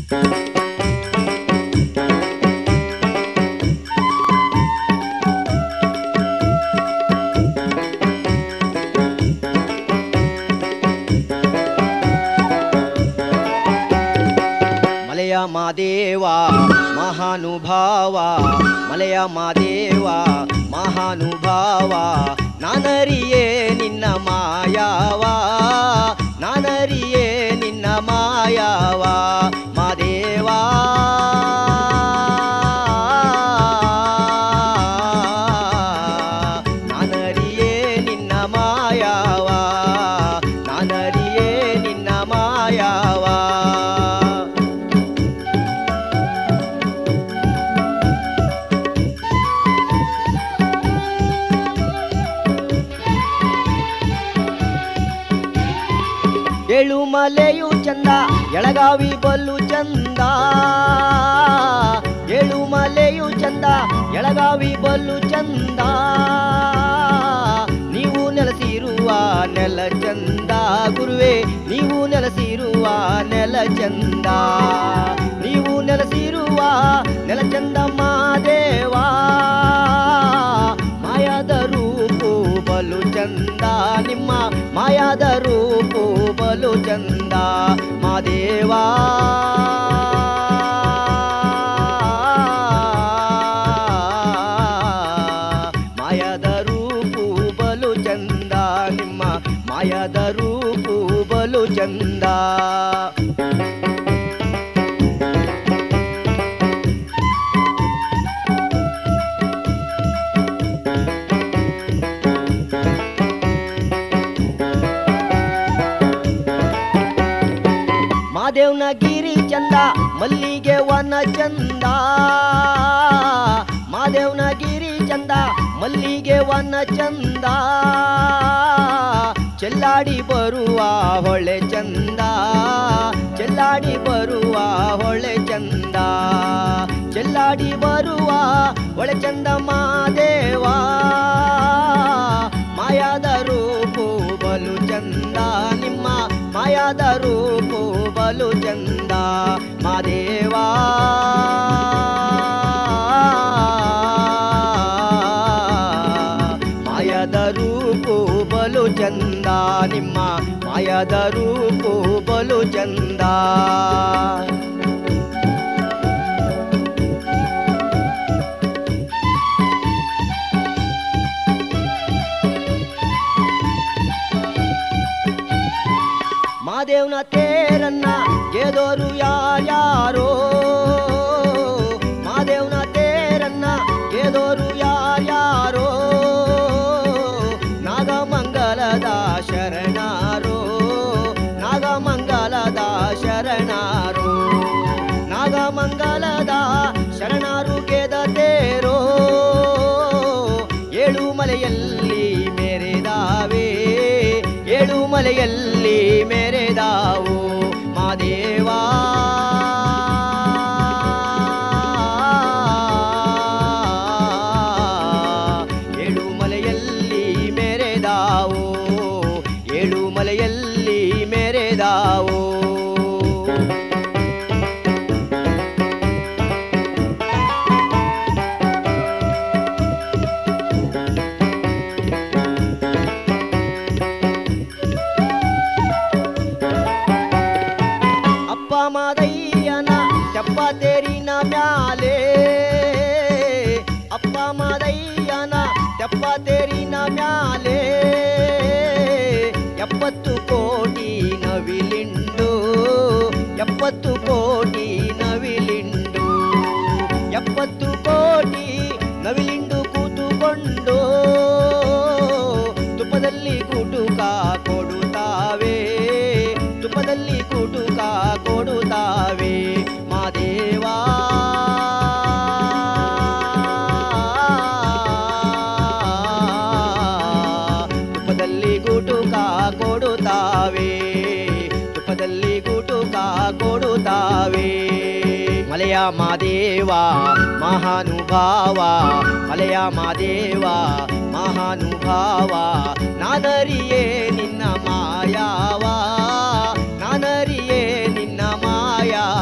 ಮಲೆಯ ಮಾದೇವ ಮಹಾನುಭಾವ ಮಲೆಯ ಮಾದೇವ ಮಹಾನುಭಾವ ನಾನರಿಯೇ ನಿನ್ನ ಮಾಯಾವ ನಾನರಿಯೇ ನಿನ್ನ ಮಾಯಾವ ಮಾದೇವ ನಾನರಿಯೇ ನಿನ್ನ ಮಾಯಾವ ನಾನರಿಯೇ ನಿನ್ನ ಮಾಯಾವ ಏಳುಮಲೆಯು ಚಂದ ಎಳಗಾವಿ ಬಲ್ಲು ಚಂದ ಏಳುಮಲೆಯು ಚಂದ ಎಳಗಾವಿ ಬಲ್ಲು ಚಂದ ನೀವು ನೆಲೆಸಿರುವ ನೆಲ ಚಂದ ಗುರುವೇ ನೀವು ನೆಲೆಸಿರುವ ನೆಲ ಚಂದ ನೀವು ನೆಲೆಸಿರುವ ನೆಲ ಚಂದ ಮಾದೇವಾ ಮಾಯಾದ ರೂಪು ಬಲು ಚಂದ ನಿಮ್ಮ ಮಾಯಾದ ರೂಪು ಬಲು ಚಂದ ಮಾದೇವಾ ಮಾಯದ ರೂಪು ಬಲು ಚಂದ ನಿಮ್ಮ ಮಾಯದ ರೂಪು ಬಲು ಚಂದ ಮಾದೇವ್ನ ಗಿರಿ ಚಂದ ಮಲ್ಲಿಗೆ ವನ ಚಂದ ಮಾದೇವ್ನ ಗಿರಿ ಚಂದ ಮಲ್ಲಿಗೆ ವನ ಚಂದ ಚೆಲ್ಲಾಡಿ ಬರುವ ಹೊಳೆ ಚಂದ ಚೆಲ್ಲಾಡಿ ಬರುವ ಹೊಳೆ ಚಂದ ಚೆಲ್ಲಾಡಿ ಬರುವ ಹೊಳೆ ಚಂದ ಮಾದೇವಾ ಮಾಯಾದ ರೂಪು ಬಲು ಚಂದ ನಿಮ್ಮ ಮಾಯಾದ ರೂಪು ಬಲು ಚಂದ ಮಾದೇವಾ ಮಾಯದ ರೂಪು ಬಲು ಚಂದ ನಿಮ್ಮ ಮಾಯದ ರೂಪು ಬಲು ಚಂದ ಮಾದೇವ್ನ ತೇರನ್ನ ಗೆದೋರು ಯಾರ್ಯಾರೋ ಮಾದೇವ್ನ ತೇರನ್ನ ಗೆದೋರು ಯಾರ್ಯಾರೋ ನಾಗಮಂಗಲದ ಶರಣಾರೋ ನಾಗಮಂಗಲದ ಶರಣಾರೋ ನಾಗಮಂಗಲದ ಶರಣಾರು ಗೆದ ತೇರೋ ಏಳು ಮಲೆಯಲ್ಲಿ ಮೆರೆದಾವೆ ಏಳು ಮಲೆಯಲ್ಲಿ ಮೆರೆದಾವು ಮಾದೇವಾ ಏಳು ಮಲೆಯಲ್ಲಿ ಮೆರೆದಾವು ಏಳು ಮಲೆಯಲ್ಲಿ ಮೆರೆದಾವು ಅಪ್ಪ ಮಾದಯ್ಯನ ತೆಪ್ಪ ತೇರಿನ ಮ್ಯಾಲೆ ಅಪ್ಪ ಮಾದಯ್ಯನ ತೆಪ್ಪ ತೇರಿನ ಮ್ಯಾಲೆ ಎಪ್ಪತ್ತು ಕೋಟಿ ನವಿಲಿಂಡು ಎಪ್ಪತ್ತು ಕೋಟಿ ನವಿಲಿಂಡು ಎಪ್ಪತ್ತು ಕೋಟಿ ನವಿಲಿಂಡು ಕೂತುಕೊಂಡು ತುಪ್ಪದಲ್ಲಿ ಕುಟುಕ ಕೊಡುತ್ತಾವೆ ತುಪ್ಪದಲ್ಲಿ ಕುಟುಕ ಕೊಡುತ್ತಾವೆ ಮಾದೇವಾ ತುಪ್ಪದಲ್ಲಿ ಗುಟುಕ ಕೊಡುತ್ತಾವೆ ತುಪ್ಪದಲ್ಲಿ ಗುಟುಕ ಕೊಡುತ್ತಾವೆ ಮಲೆಯ ಮಾದೇವ ಮಹಾನುಭಾವ ಮಲೆಯ ಮಾದೇವ ಮಹಾನುಭಾವ ನಾನರಿಯೇ ನಿನ್ನ ಮಾಯಾವ ನಾನರಿಯೇ ನಿನ್ನ ಮಾಯಾವ